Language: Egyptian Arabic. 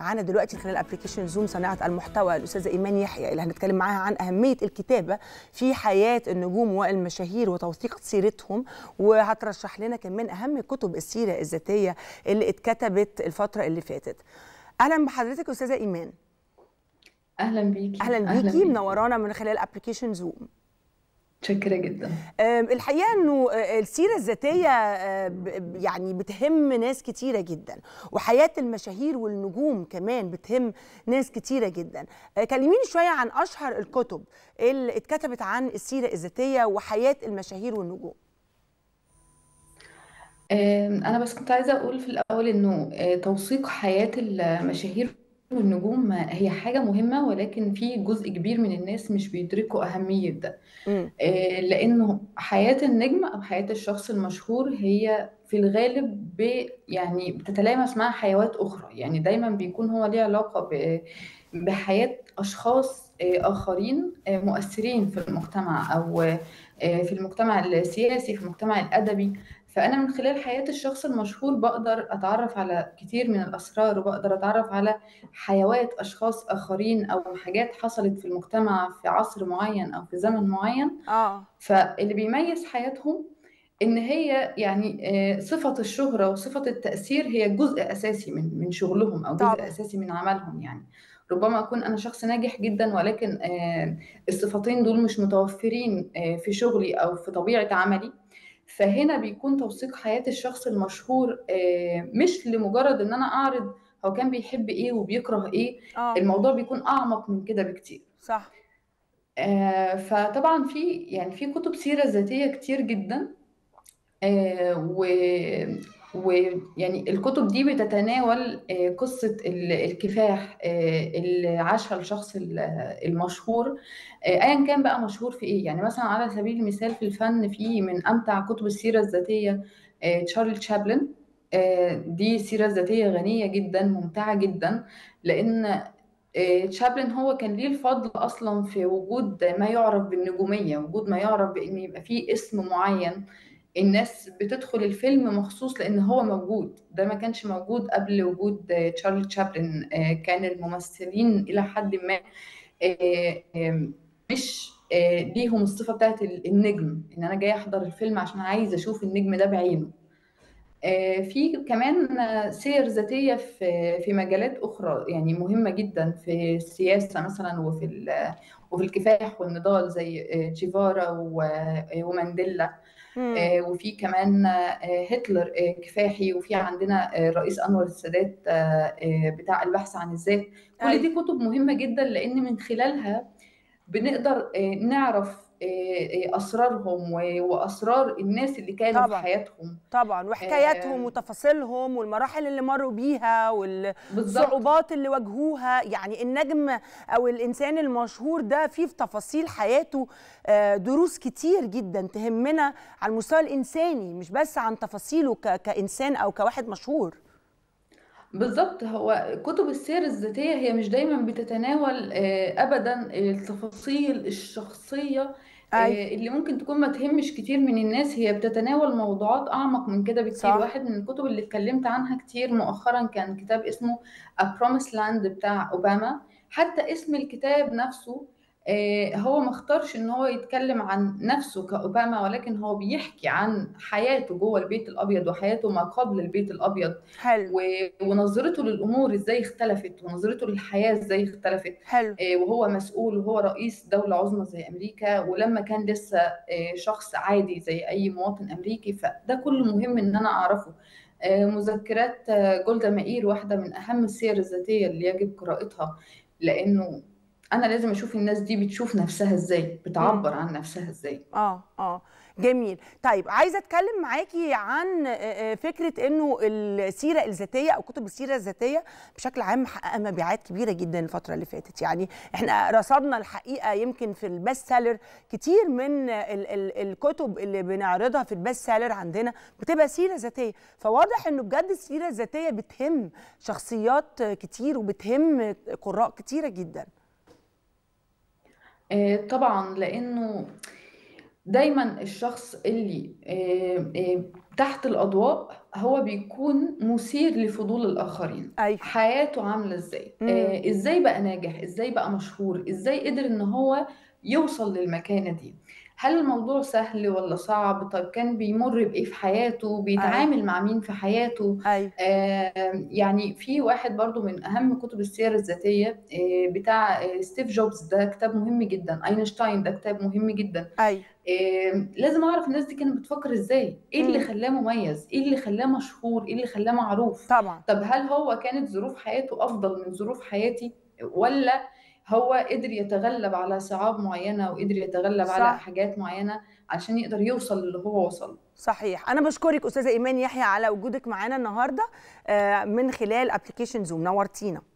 معانا دلوقتي خلال ابلكيشن زوم صناعه المحتوى الاستاذه ايمان يحيى اللي هنتكلم معاها عن اهميه الكتابه في حياه النجوم والمشاهير وتوثيق سيرتهم وهترشح لنا كمان اهم كتب السيره الذاتيه اللي اتكتبت الفتره اللي فاتت اهلا بحضرتك استاذه ايمان اهلا بيكي اهلا بيكي منورانا من خلال ابلكيشن زوم متشكره جدا الحقيقه انه السيره الذاتيه يعني بتهم ناس كتيره جدا وحياه المشاهير والنجوم كمان بتهم ناس كتيره جدا كلميني شويه عن اشهر الكتب اللي اتكتبت عن السيره الذاتيه وحياه المشاهير والنجوم انا بس كنت عايزه اقول في الاول انه توثيق حياه المشاهير والنجوم هي حاجة مهمة ولكن في جزء كبير من الناس مش بيدركوا أهمية ده آه لأنه حياة النجم أو حياة الشخص المشهور هي في الغالب ب يعني بتتلامس مع حيوات أخرى يعني دايما بيكون هو ليه علاقة بحياة أشخاص آخرين مؤثرين في المجتمع أو في المجتمع السياسي في المجتمع الأدبي فأنا من خلال حياة الشخص المشهور بقدر أتعرف على كتير من الأسرار وبقدر أتعرف على حيوات أشخاص آخرين أو حاجات حصلت في المجتمع في عصر معين أو في زمن معين اه فاللي بيميز حياتهم إن هي يعني صفة الشهرة وصفة التأثير هي جزء أساسي من من شغلهم أو جزء طبعا أساسي من عملهم يعني ربما أكون أنا شخص ناجح جدا ولكن الصفتين دول مش متوفرين في شغلي أو في طبيعة عملي فهنا بيكون توثيق حياة الشخص المشهور مش لمجرد ان انا اعرض هو كان بيحب ايه وبيكره ايه اه الموضوع بيكون اعمق من كده بكتير صح فطبعا في يعني في كتب سيرة ذاتية كتير جدا و ويعني الكتب دي بتتناول قصة الكفاح اللي عاشها الشخص المشهور ايا كان بقى مشهور في ايه يعني مثلا على سبيل المثال في الفن في من امتع كتب السيرة الذاتية تشارلي تشابلن دي سيرة ذاتية غنية جدا ممتعة جدا لان تشابلن هو كان ليه الفضل اصلا في وجود ما يعرف بالنجومية وجود ما يعرف بان يبقى فيه اسم معين الناس بتدخل الفيلم مخصوص لان هو موجود ده ما كانش موجود قبل وجود تشارلي تشابلن كان الممثلين الى حد ما مش ليهم الصفه بتاعت النجم ان انا جاي احضر الفيلم عشان عايز اشوف النجم ده بعينه في كمان سير ذاتيه في في مجالات اخرى يعني مهمه جدا في السياسه مثلا وفي وفي الكفاح والنضال زي جيفارا ومانديلا وفي كمان هتلر كفاحي وفي عندنا الرئيس انور السادات بتاع البحث عن الذات كل دي كتب مهمه جدا لان من خلالها بنقدر نعرف اسرارهم واسرار الناس اللي كانوا طبعا في حياتهم طبعا وحكاياتهم وتفاصيلهم والمراحل اللي مروا بيها بالظبط والصعوبات اللي واجهوها يعني النجم او الانسان المشهور ده فيه في تفاصيل حياته دروس كتير جدا تهمنا على المستوى الانساني مش بس عن تفاصيله كانسان او كواحد مشهور بالظبط هو كتب السير الذاتية هي مش دايما بتتناول أبدا التفاصيل الشخصية أي. اللي ممكن تكون ما تهمش كتير من الناس هي بتتناول موضوعات أعمق من كده بكتير صح. واحد من الكتب اللي اتكلمت عنها كتير مؤخرا كان كتاب اسمه A Promised Land بتاع أوباما حتى اسم الكتاب نفسه هو ما اختارش ان هو يتكلم عن نفسه كأوباما ولكن هو بيحكي عن حياته جوه البيت الابيض وحياته ما قبل البيت الابيض حلو ونظرته للامور ازاي اختلفت ونظرته للحياه ازاي اختلفت حلو وهو مسؤول وهو رئيس دوله عظمى زي امريكا ولما كان لسه شخص عادي زي اي مواطن امريكي فده كله مهم ان انا اعرفه مذكرات جولدا مائير واحده من اهم السير الذاتيه اللي يجب قراءتها لانه انا لازم اشوف الناس دي بتشوف نفسها ازاي بتعبر عن نفسها ازاي اه اه جميل طيب عايزه اتكلم معاكي عن فكره انه السيره الذاتيه او كتب السيره الذاتيه بشكل عام محققه مبيعات كبيره جدا الفتره اللي فاتت يعني احنا رصدنا الحقيقه يمكن في البست سيلر كتير من ال ال الكتب اللي بنعرضها في البست سيلر عندنا بتبقى سيره ذاتيه فواضح انه بجد السيره الذاتيه بتهم شخصيات كتير وبتهم قراء كتيره جدا طبعا لانه دايما الشخص اللي تحت الاضواء هو بيكون مثير لفضول الآخرين ايوه حياته عاملة ازاي مم. آه ازاي بقى ناجح ازاي بقى مشهور ازاي قدر ان هو يوصل للمكانة دي هل الموضوع سهل ولا صعب طيب كان بيمر بإيه في حياته ايوه بيتعامل مع مين في حياته ايوه آه يعني في واحد برضو من أهم كتب السير الذاتية آه بتاع آه ستيف جوبز ده كتاب مهم جدا أينشتاين ده كتاب مهم جدا ايوه آه لازم أعرف الناس دي كانت بتفكر إزاي إيه اللي مم. خلاه مميز إيه اللي خلاه مشهور إيه اللي خلاه معروف طبعا طب هل هو كانت ظروف حياته أفضل من ظروف حياتي ولا هو قدر يتغلب على صعاب معينة وقدر يتغلب على صح حاجات معينة عشان يقدر يوصل اللي هو وصل صحيح انا بشكرك استاذه ايمان يحيى على وجودك معانا النهارده آه، من خلال ابلكيشن زوم نورتينا